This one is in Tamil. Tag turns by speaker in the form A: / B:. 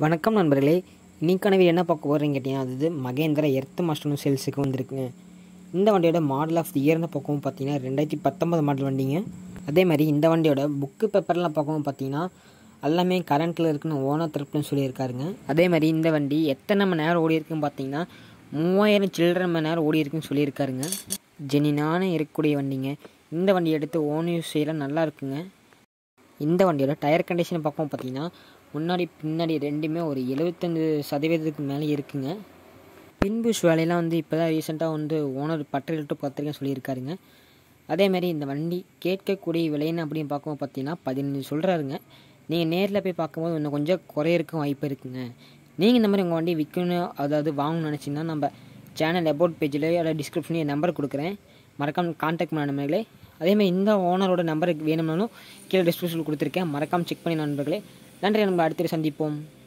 A: வணக்கம் நண்பர்களே இன்னைக்கான வீடியோ என்ன பார்க்க போகிறீங்க கேட்டீங்கன்னா அது மகேந்திரா எர்த் மாஸ்டர்னு சேல்ஸுக்கு வந்திருக்குங்க இந்த வண்டியோட மாடல் ஆஃப் தி இயர்னு பார்க்கவும் பார்த்தீங்கன்னா ரெண்டாயிரத்தி பத்தொம்பது மாடல் வண்டிங்க அதே மாதிரி இந்த வண்டியோட புக்கு பேப்பர்லாம் பார்க்கவும் பார்த்தீங்கன்னா எல்லாமே கரண்ட்டில் இருக்குன்னு ஓனர் தரப்புன்னு சொல்லியிருக்காருங்க அதே மாதிரி இந்த வண்டி எத்தனை மணி நேரம் ஓடி இருக்குன்னு பார்த்தீங்கன்னா மூவாயிரம் சில்லரை மணி நேரம் ஓடி இருக்குன்னு சொல்லியிருக்காருங்க ஜெனினான இருக்கக்கூடிய வண்டிங்க இந்த வண்டி எடுத்து ஓன் யூஸ் செய்யலாம் நல்லா இருக்குங்க இந்த வண்டியோட டயர் கண்டிஷன் பார்க்கவும் பார்த்தீங்கன்னா முன்னாடி பின்னாடி ரெண்டுமே ஒரு எழுபத்தஞ்சு சதவீதத்துக்கு மேலே இருக்குங்க பின்புஷ் வேலையெல்லாம் வந்து இப்போ தான் ரீசெண்டாக வந்து ஓனர் பட்டியலிட்டு பார்த்துருக்கேன் சொல்லியிருக்காருங்க அதேமாதிரி இந்த வண்டி கேட்கக்கூடிய விலைன்னு அப்படின்னு பார்க்கவும் பார்த்தீங்கன்னா பதினஞ்சு சொல்கிறாருங்க நீங்கள் நேரில் போய் பார்க்கும்போது இன்னும் கொஞ்சம் குறையிறக்கும் வாய்ப்பு இருக்குங்க நீங்கள் இந்த மாதிரி உங்கள் வண்டி விற்கணும் அதாவது வாங்கணும்னு நினச்சிங்கன்னா நம்ம சேனல் அபவுட் பேஜில் அதில் டிஸ்கிரிப்ஷனில் நம்பர் கொடுக்குறேன் மறக்காம கான்டாக்ட் பண்ண நண்பர்களே அதேமாதிரி இந்த ஓனரோட நம்பருக்கு வேணும்னாலும் கீழே டிஸ்கிரிப்ஷனில் கொடுத்துருக்கேன் மறக்காமல் செக் பண்ணி நண்பர்களே நன்றி நம்ம அடுத்த சந்திப்போம்